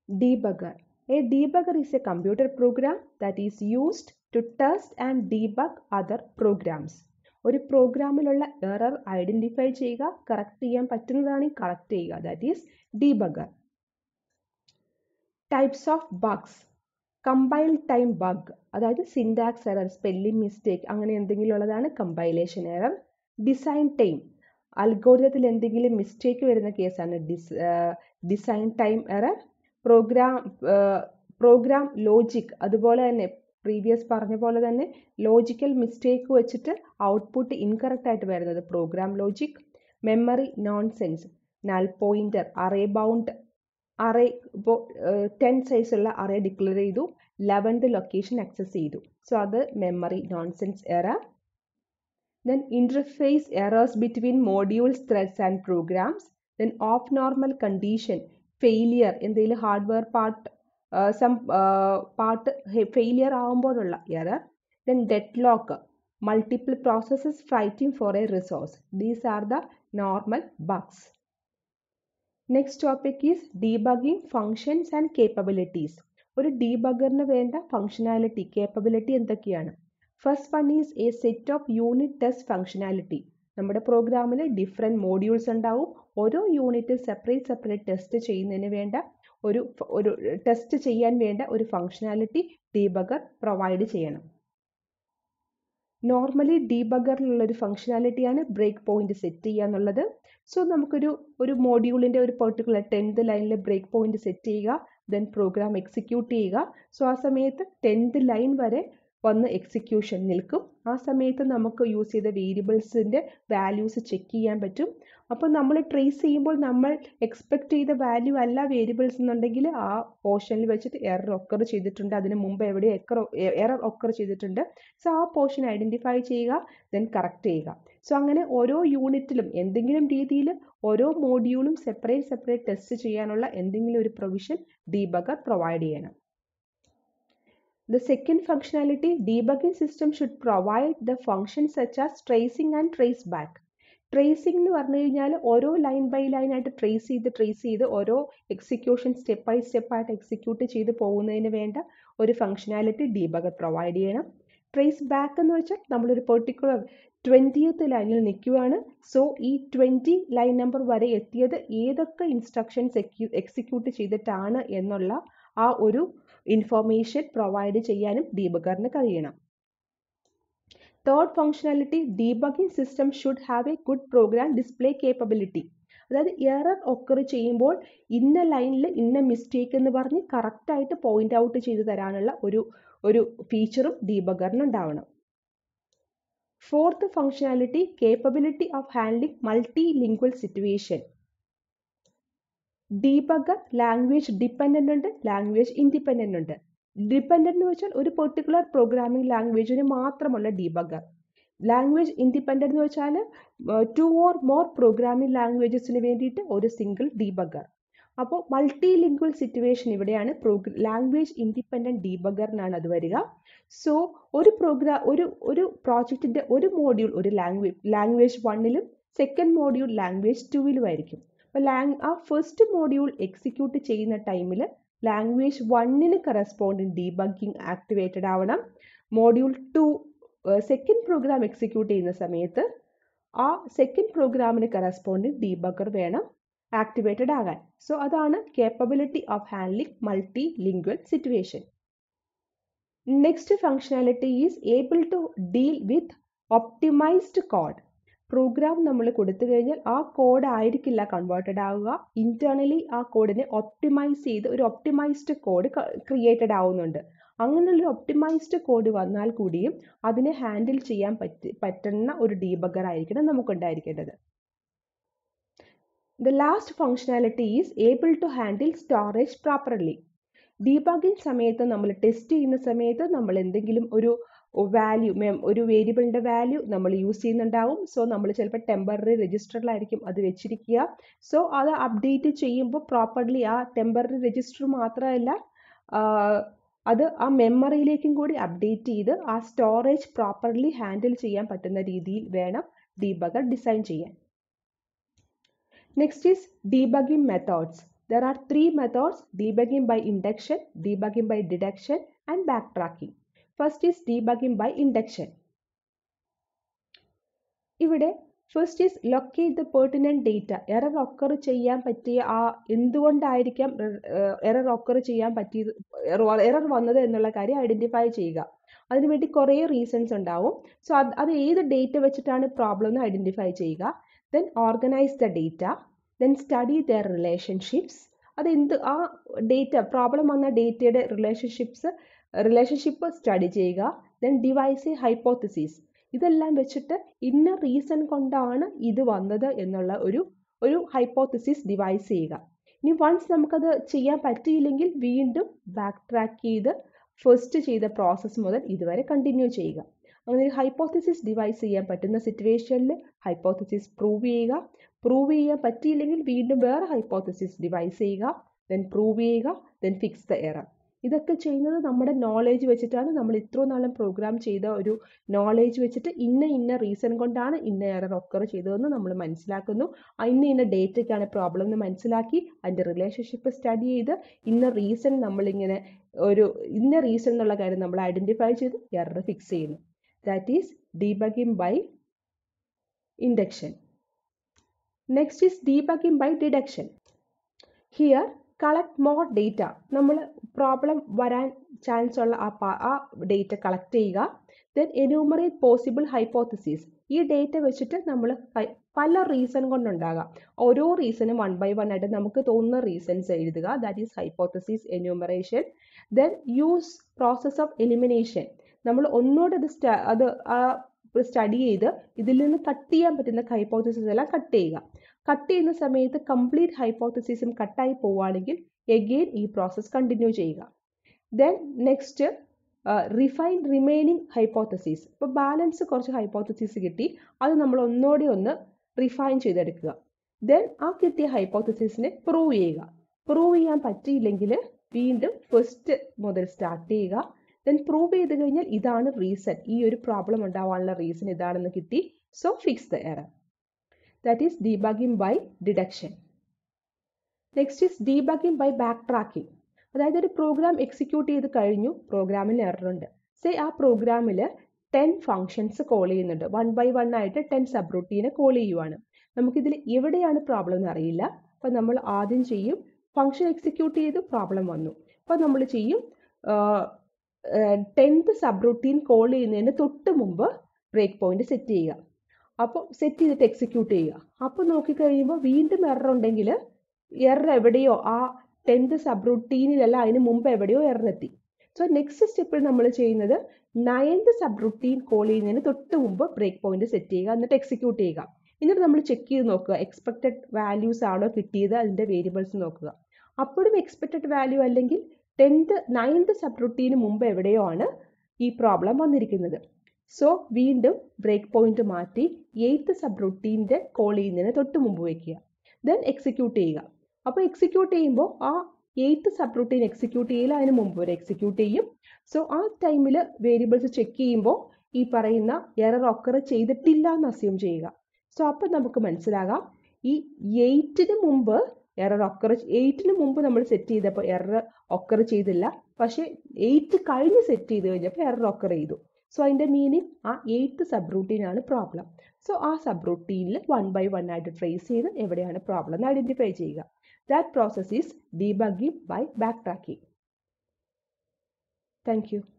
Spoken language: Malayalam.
Debugger. A debugger is a computer program that is used to test and debug other programs. ഒരു പ്രോഗ്രാമിലുള്ള എറർ ഐഡൻറ്റിഫൈ ചെയ്യുക കറക്റ്റ് ചെയ്യാൻ പറ്റുന്നതാണ് കറക്റ്റ് ചെയ്യുക that is debugger types of bugs compile time bug അതായത് സിൻഡാക്സ് എറർ സ്പെല്ലിംഗ് മിസ്റ്റേക്ക് അങ്ങനെ എന്തെങ്കിലും ഉള്ളതാണ് കമ്പൈലേഷൻ എറർ ഡിസൈൻ ടൈം അൽഗോരിതത്തിൽ എന്തെങ്കിലും മിസ്റ്റേക്ക് വരുന്ന കേസാണ് dis design time error program program logic അതുപോലെ തന്നെ പ്രീവിയസ് പറഞ്ഞ പോലെ തന്നെ ലോജിക്കൽ മിസ്റ്റേക്ക് വെച്ചിട്ട് ഔട്ട്പുട്ട് ഇൻകറക്റ്റ് ആയിട്ട് വരുന്നത് program logic memory nonsense null pointer array bound array ഇപ്പോൾ ടെൻ സൈസുള്ള അറേ ഡിക്ലെയർ ചെയ്തു ലെവൻത് ലൊക്കേഷൻ ആക്സസ് ചെയ്തു സോ അത് memory nonsense error then interface errors between modules threads and programs then off normal condition failure എന്തെങ്കിലും hardware part some part failure ആകുമ്പോഴുള്ള error then deadlock multiple processes fighting for a resource these are the normal bugs next topic is debugging functions and capabilities ഒരു ഡീബഗറിന് വേണ്ട ഫങ്ഷനാലിറ്റി കേപ്പബിലിറ്റി എന്തൊക്കെയാണ് first one is a set of unit test functionality നമ്മുടെ പ്രോഗ്രാമിൽ ഡിഫറെൻറ്റ് മോഡ്യൂൾസ് ഉണ്ടാവും ഓരോ യൂണിറ്റ് സെപ്പറേറ്റ് സെപ്പറേറ്റ് ടെസ്റ്റ് ചെയ്യുന്നതിന് വേണ്ട ഒരു ഒരു ടെസ്റ്റ് ചെയ്യാൻ വേണ്ട ഒരു ഫങ്ഷനാലിറ്റി ഡീബഗർ പ്രൊവൈഡ് ചെയ്യണം നോർമലി ഡീബഗറിലുള്ള ഒരു ഫങ്ഷനാലിറ്റിയാണ് ബ്രേക്ക് പോയിന്റ് സെറ്റ് ചെയ്യുക എന്നുള്ളത് സോ നമുക്കൊരു ഒരു മോഡ്യൂളിൻ്റെ ഒരു പെർട്ടിക്കുലർ ടെൻത്ത് ലൈനിൽ ബ്രേക്ക് പോയിന്റ് സെറ്റ് ചെയ്യുക ദെൻ പ്രോഗ്രാം എക്സിക്യൂട്ട് ചെയ്യുക സോ ആ സമയത്ത് ടെൻത്ത് ലൈൻ വരെ വന്ന് എക്സിക്യൂഷൻ നിൽക്കും ആ സമയത്ത് നമുക്ക് യൂസ് ചെയ്ത വേരിയബിൾസിൻ്റെ വാല്യൂസ് ചെക്ക് ചെയ്യാൻ പറ്റും അപ്പോൾ നമ്മൾ ട്രേസ് ചെയ്യുമ്പോൾ നമ്മൾ എക്സ്പെക്ട് ചെയ്ത വാല്യൂ അല്ല വേരിയബിൾസ് എന്നുണ്ടെങ്കിൽ ആ പോർഷനിൽ വെച്ചിട്ട് എറർ ഒക്കർ ചെയ്തിട്ടുണ്ട് അതിന് മുമ്പ് എവിടെ എക്കർ എറർ ഒക്കർ ചെയ്തിട്ടുണ്ട് സോ ആ പോർഷൻ ഐഡൻറ്റിഫൈ ചെയ്യുക ദെൻ കറക്റ്റ് ചെയ്യുക സോ അങ്ങനെ ഓരോ യൂണിറ്റിലും എന്തെങ്കിലും രീതിയിൽ ഓരോ മോഡ്യൂളും സെപ്പറേറ്റ് സെപ്പറേറ്റ് ടെസ്റ്റ് ചെയ്യാനുള്ള എന്തെങ്കിലും ഒരു പ്രൊവിഷൻ ഡീബഗർ പ്രൊവൈഡ് ചെയ്യണം The second functionality, debugging system should provide the functions such as tracing and traceback. Tracing എന്ന് പറഞ്ഞു കഴിഞ്ഞാൽ ഓരോ ലൈൻ ബൈ ലൈൻ ആയിട്ട് ട്രേസ് ചെയ്ത് ട്രേസ് ചെയ്ത് ഓരോ എക്സിക്യൂഷൻ സ്റ്റെപ്പ് ബൈ സ്റ്റെപ്പ് ആയിട്ട് എക്സിക്യൂട്ട് ചെയ്ത് പോകുന്നതിന് വേണ്ട ഒരു ഫംഗ്ഷനാലിറ്റി ഡീബഗർ പ്രൊവൈഡ് ചെയ്യണം ട്രേസ് ബാക്ക് എന്ന് വെച്ചാൽ നമ്മളൊരു പെർട്ടിക്കുലർ ട്വൻറ്റിയത്ത് ലൈനിൽ നിൽക്കുകയാണ് സോ ഈ ട്വൻറ്റി ലൈൻ നമ്പർ വരെ എത്തിയത് ഏതൊക്കെ ഇൻസ്ട്രക്ഷൻസ് എക്സിക്യൂട്ട് ചെയ്തിട്ടാണ് എന്നുള്ള ആ ഒരു ഇൻഫോർമേഷൻ പ്രൊവൈഡ് ചെയ്യാനും ഡീബഗറിന് കഴിയണം third functionality debugging system should have a good program display capability അതായത് എറർ ഒക്കർ ചെയ്യുമ്പോൾ ഇന്ന ലൈനിൽ ഇന്ന മിസ്റ്റേക്ക് എന്ന് പറഞ്ഞ് കറക്റ്റായിട്ട് പോയിന്റ് ഔട്ട് ചെയ്തു തരാനുള്ള ഒരു ഒരു ഫീച്ചറും ഡീബഗറിന് ഉണ്ടാവണം fourth functionality capability of handling multilingual situation debugger language dependent ഉണ്ട് ലാംഗ്വേജ് ഇൻഡിപെൻഡൻ്റ് ഉണ്ട് ഡിപ്പെൻഡൻ്റ് എന്ന് വെച്ചാൽ ഒരു പെർട്ടിക്കുലർ പ്രോഗ്രാമിംഗ് ലാംഗ്വേജിന് മാത്രമുള്ള ഡീബഗർ ലാംഗ്വേജ് ഇൻഡിപെൻഡൻ്റ് എന്ന് വെച്ചാൽ ടു ഓർ മോർ പ്രോഗ്രാമിംഗ് ലാംഗ്വേജസിന് വേണ്ടിയിട്ട് ഒരു സിംഗിൾ ഡീബഗർ അപ്പോൾ മൾട്ടി ലിംഗ്വൽ സിറ്റുവേഷൻ ഇവിടെയാണ് പ്രോഗ്ര ലാംഗ്വേജ് ഇൻഡിപെൻഡൻറ്റ് ഡീബഗറിനാണ് അത് വരിക സോ ഒരു പ്രോഗ്രാം ഒരു ഒരു പ്രോജക്റ്റിൻ്റെ ഒരു മോഡ്യൂൾ ഒരു ലാംഗ്വേജ് ലാംഗ്വേജ് വണ്ണിലും സെക്കൻഡ് മോഡ്യൂൾ ലാംഗ്വേജ് ടുവിലും ആയിരിക്കും അപ്പോൾ ലാങ് ആ ഫസ്റ്റ് മോഡ്യൂൾ എക്സിക്യൂട്ട് ചെയ്യുന്ന ടൈമിൽ ലാംഗ്വേജ് വണ്ണിന് കറസ്പോണ്ടിങ് ഡീബഗിങ് ആക്ടിവേറ്റഡ് ആവണം module two second program execute ചെയ്യുന്ന സമയത്ത് ആ സെക്കൻഡ് പ്രോഗ്രാമിന് കറസ്പോണ്ടിങ് ഡീബഗർ വേണം ആക്ടിവേറ്റഡ് ആകാൻ സോ അതാണ് capability of handling multilingual situation next functionality is able to deal with optimized code program നമ്മൾ കൊടുത്തു കഴിഞ്ഞാൽ ആ കോഡ് ആയിരിക്കില്ല കൺവേർട്ടഡ് ആവുക ഇന്റേണലി ആ കോഡിനെ ഒപ്റ്റിമൈസ് ചെയ്ത് ഒരു ഒപ്റ്റിമൈസ്ഡ് കോഡ് ക്രിയേറ്റഡ് ആവുന്നുണ്ട് അങ്ങനെയുള്ള ഒപ്റ്റിമൈസ്ഡ് കോഡ് വന്നാൽ കൂടിയും അതിനെ ഹാൻഡിൽ ചെയ്യാൻ പറ്റി പറ്റുന്ന ഒരു ഡീബഗർ ആയിരിക്കണം നമുക്കുണ്ടായിരിക്കേണ്ടത് the last functionality is able to handle storage properly debugging സമയത്ത് നമ്മൾ ടെസ്റ്റ് ചെയ്യുന്ന സമയത്ത് നമ്മൾ എന്തെങ്കിലും ഒരു വാല്യൂ ഒരു വേരിയബിളിൻ്റെ വാല്യൂ നമ്മൾ യൂസ് ചെയ്യുന്നുണ്ടാവും സോ നമ്മൾ ചിലപ്പോൾ ടെമ്പററി രജിസ്റ്ററിലായിരിക്കും അത് വെച്ചിരിക്കുക സോ അത് അപ്ഡേറ്റ് ചെയ്യുമ്പോൾ പ്രോപ്പർലി ആ ടെമ്പററി രജിസ്റ്റർ മാത്രമല്ല അത് ആ മെമ്മറിയിലേക്കും കൂടി അപ്ഡേറ്റ് ചെയ്ത് ആ സ്റ്റോറേജ് പ്രോപ്പർലി ഹാൻഡിൽ ചെയ്യാൻ പറ്റുന്ന രീതിയിൽ വേണം ഡീബഗർ ഡിസൈൻ ചെയ്യാൻ next is debugging methods There are three methods debugging by induction, debugging by deduction, and backtracking. First is debugging by induction. ഇവിടെ first is locate the pertinent data error occur ചെയ്യാൻ പറ്റിയ ആ എന്തുകൊണ്ടായിരിക്കാം എറർ ഒക്കർ ചെയ്യാൻ പറ്റിയത് എറർ വന്നത് എന്നുള്ള കാര്യം ഐഡൻറ്റിഫൈ ചെയ്യുക അതിനുവേണ്ടി കുറേ റീസൺസ് ഉണ്ടാവും സോ അത് അത് ഏത് ഡേറ്റ വെച്ചിട്ടാണ് പ്രോബ്ലം എന്ന് ഐഡൻറ്റിഫൈ ചെയ്യുക then organize the data then study their relationships അത് എന്ത് ആ ഡേറ്റ പ്രോബ്ലം വന്ന ഡേറ്റയുടെ റിലേഷൻഷിപ്സ് റിലേഷൻഷിപ്പ് സ്റ്റഡി ചെയ്യുക ദെൻ ഡിവൈസ് എ ഹൈപ്പോത്തസിസ് ഇതെല്ലാം വെച്ചിട്ട് ഇന്ന റീസൺ കൊണ്ടാണ് ഇത് വന്നത് എന്നുള്ള ഒരു ഒരു ഹൈപ്പോത്തസിസ് ഡിവൈസ് ചെയ്യുക ഇനി വൺസ് നമുക്കത് ചെയ്യാൻ പറ്റിയില്ലെങ്കിൽ വീണ്ടും ബാക്ക് ട്രാക്ക് ചെയ്ത് ഫസ്റ്റ് ചെയ്ത പ്രോസസ്സ് മുതൽ ഇതുവരെ കണ്ടിന്യൂ ചെയ്യുക അങ്ങനെ ഒരു ഹൈപ്പോത്തസിസ് ഡിവൈസ് ചെയ്യാൻ പറ്റുന്ന സിറ്റുവേഷനിൽ ഹൈപ്പോത്തസിസ് പ്രൂവ് ചെയ്യുക പ്രൂവ് ചെയ്യാൻ പറ്റിയില്ലെങ്കിൽ വീണ്ടും വേറെ ഹൈപ്പോത്തസിസ് ഡിവൈസ് ചെയ്യുക ദെൻ പ്രൂവ് ചെയ്യുക ദെൻ ഫിക്സ് ദ എറർ ഇതൊക്കെ ചെയ്യുന്നത് നമ്മുടെ നോളേജ് വെച്ചിട്ടാണ് നമ്മൾ ഇത്രയും നാളും പ്രോഗ്രാം ചെയ്ത ഒരു നോളേജ് വെച്ചിട്ട് ഇന്ന ഇന്ന റീസൺ കൊണ്ടാണ് ഇന്ന എറർ ഒക്കർ ചെയ്തതെന്ന് നമ്മൾ മനസ്സിലാക്കുന്നു ഇന്ന ഇന്ന ഡേറ്റയ്ക്കാണ് പ്രോബ്ലം എന്ന് മനസ്സിലാക്കി അതിൻ്റെ റിലേഷൻഷിപ്പ് സ്റ്റഡി ചെയ്ത് ഇന്ന റീസൺ നമ്മളിങ്ങനെ ഒരു ഇന്ന റീസൺ എന്നുള്ള കാര്യം നമ്മൾ ഐഡൻറ്റിഫൈ ചെയ്ത് എറർ ഫിക്സ് ചെയ്യുന്നു that is debugging by induction next is debugging by deduction here collect more data നമ്മൾ പ്രോബ്ലം വരാൻ ചാൻസ് ഉള്ള ആ ആ ഡേറ്റ കളക്ട് ചെയ്യുക ദെൻ എന്യൂമറേറ്റ് പോസിബിൾ ഹൈപ്പോത്തസീസ് ഈ ഡേറ്റ വെച്ചിട്ട് നമ്മൾ പല റീസൺ കൊണ്ടുണ്ടാകാം ഓരോ റീസണും വൺ ബൈ വൺ ആയിട്ട് നമുക്ക് തോന്നുന്ന റീസൺസ് എഴുതുക that is hypotheses enumeration then use process of elimination നമ്മൾ ഒന്നുകൂടെ ഇത് അത് ആ സ്റ്റഡി ചെയ്ത് ഇതിൽ നിന്ന് കട്ട് ചെയ്യാൻ പറ്റുന്ന ഹൈപ്പോത്തസിസ് എല്ലാം കട്ട് ചെയ്യുക കട്ട് ചെയ്യുന്ന സമയത്ത് കംപ്ലീറ്റ് ഹൈപ്പോത്തസിസും കട്ടായി പോവുകയാണെങ്കിൽ എഗെയിൻ ഈ പ്രോസസ്സ് കണ്ടിന്യൂ ചെയ്യുക then next refine remaining hypothesis ഇപ്പോൾ ബാലൻസ് കുറച്ച് ഹൈപ്പോത്തസിസ് കിട്ടി അത് നമ്മൾ ഒന്നുകൂടി ഒന്ന് റിഫൈൻ ചെയ്തെടുക്കുക ദെൻ ആ കിട്ടിയ ഹൈപ്പോത്തസിസിനെ പ്രൂവ് ചെയ്യുക പ്രൂവ് ചെയ്യാൻ പറ്റിയില്ലെങ്കിൽ വീണ്ടും ഫസ്റ്റ് മുതൽ സ്റ്റാർട്ട് ചെയ്യുക ദെൻ പ്രൂവ് ചെയ്ത് കഴിഞ്ഞാൽ ഇതാണ് റീസൺ ഈ ഒരു പ്രോബ്ലം ഉണ്ടാവാനുള്ള റീസൺ ഇതാണെന്ന് കിട്ടി so fix the error that is debugging by deduction. Next is debugging by backtracking അതായത് ഒരു പ്രോഗ്രാം എക്സിക്യൂട്ട് ചെയ്ത് കഴിഞ്ഞു പ്രോഗ്രാമിൽ എറർ ഉണ്ട് സേ ആ പ്രോഗ്രാമിൽ ടെൻ ഫങ്ഷൻസ് കോൾ ചെയ്യുന്നുണ്ട് വൺ ബൈ വൺ ആയിട്ട് ടെൻ സബ് റൂട്ടീനെ കോൾ ചെയ്യുവാണ് നമുക്കിതിൽ എവിടെയാണ് പ്രോബ്ലം എന്ന് അറിയില്ല അപ്പോൾ നമ്മൾ ആദ്യം ചെയ്യും ഫങ്ഷൻ എക്സിക്യൂട്ട് ചെയ്ത് പ്രോബ്ലം വന്നു അപ്പോൾ നമ്മൾ ചെയ്യും ടെൻത്ത് സബ് റൂട്ടീൻ കോൾ ചെയ്യുന്നതിന് തൊട്ട് മുമ്പ് ബ്രേക്ക് പോയിന്റ് സെറ്റ് ചെയ്യുക അപ്പോൾ സെറ്റ് ചെയ്തിട്ട് എക്സിക്യൂട്ട് ചെയ്യുക അപ്പോൾ നോക്കിക്കഴിയുമ്പോൾ വീണ്ടും എറർ ഉണ്ടെങ്കിൽ എറർ എവിടെയോ ആ ടെൻത്ത് സബ് റൂട്ടീനിലല്ല അതിന് മുമ്പ് എവിടെയോ എറർ എത്തി സോ നെക്സ്റ്റ് സ്റ്റെപ്പിൽ നമ്മൾ ചെയ്യുന്നത് നയൻത് സബ് റൂട്ടീൻ കോൾ ചെയ്യുന്നതിന് തൊട്ട് മുമ്പ് ബ്രേക്ക് പോയിന്റ് സെറ്റ് ചെയ്യുക എന്നിട്ട് എക്സിക്യൂട്ട് ചെയ്യുക എന്നിട്ട് നമ്മൾ ചെക്ക് ചെയ്ത് നോക്കുക എക്സ്പെക്റ്റഡ് വാല്യൂസ് ആണോ കിട്ടിയത് അതിൻ്റെ വേരിയബിൾസ് നോക്കുക അപ്പോഴും എക്സ്പെക്റ്റഡ് വാല്യൂ അല്ലെങ്കിൽ ടെൻത്ത് നയൻത് സബ് റൂട്ടീന് മുമ്പ് എവിടെയോ ആണ് ഈ പ്രോബ്ലം വന്നിരിക്കുന്നത് സോ വീണ്ടും ബ്രേക്ക് പോയിന്റ് മാറ്റി എയ്ത്ത് സബ് റൂട്ടീൻ്റെ കോൾ ചെയ്യുന്നതിന് തൊട്ട് മുമ്പ് വയ്ക്കുക ദെൻ എക്സിക്യൂട്ട് ചെയ്യുക അപ്പോൾ എക്സിക്യൂട്ട് ചെയ്യുമ്പോൾ ആ എയ്ത്ത് സബ് റൂട്ടീൻ എക്സിക്യൂട്ട് ചെയ്യില്ല അതിന് മുമ്പ് വരെ എക്സിക്യൂട്ട് ചെയ്യും സോ ആ ടൈമിൽ വേരിയബിൾസ് ചെക്ക് ചെയ്യുമ്പോൾ ഈ പറയുന്ന എറർ ഒക്കർ ചെയ്തിട്ടില്ല എന്ന് അസ്യൂം ചെയ്യുക സോ അപ്പം നമുക്ക് മനസ്സിലാകാം ഈ എയ്റ്റിന് മുമ്പ് എറർ ഒക്കർ എയ്റ്റിന് മുമ്പ് നമ്മൾ സെറ്റ് ചെയ്തപ്പോൾ എറർ ഒക്കർ ചെയ്തില്ല പക്ഷേ എയ്റ്റ് കഴിഞ്ഞ് സെറ്റ് ചെയ്ത് കഴിഞ്ഞപ്പോൾ എറർ ഒക്കർ ചെയ്തു സോ അതിൻ്റെ മീനിങ് ആ എയ്ത്ത് സബ് റൂട്ടീനാണ് പ്രോബ്ലം സോ ആ സബ് റൂട്ടീനിൽ വൺ ബൈ വൺ ആയിട്ട് ട്രേസ് ചെയ്ത് എവിടെയാണ് പ്രോബ്ലം എന്ന് ഐഡൻറ്റിഫൈ ചെയ്യുക that process is debugging by backtracking thank U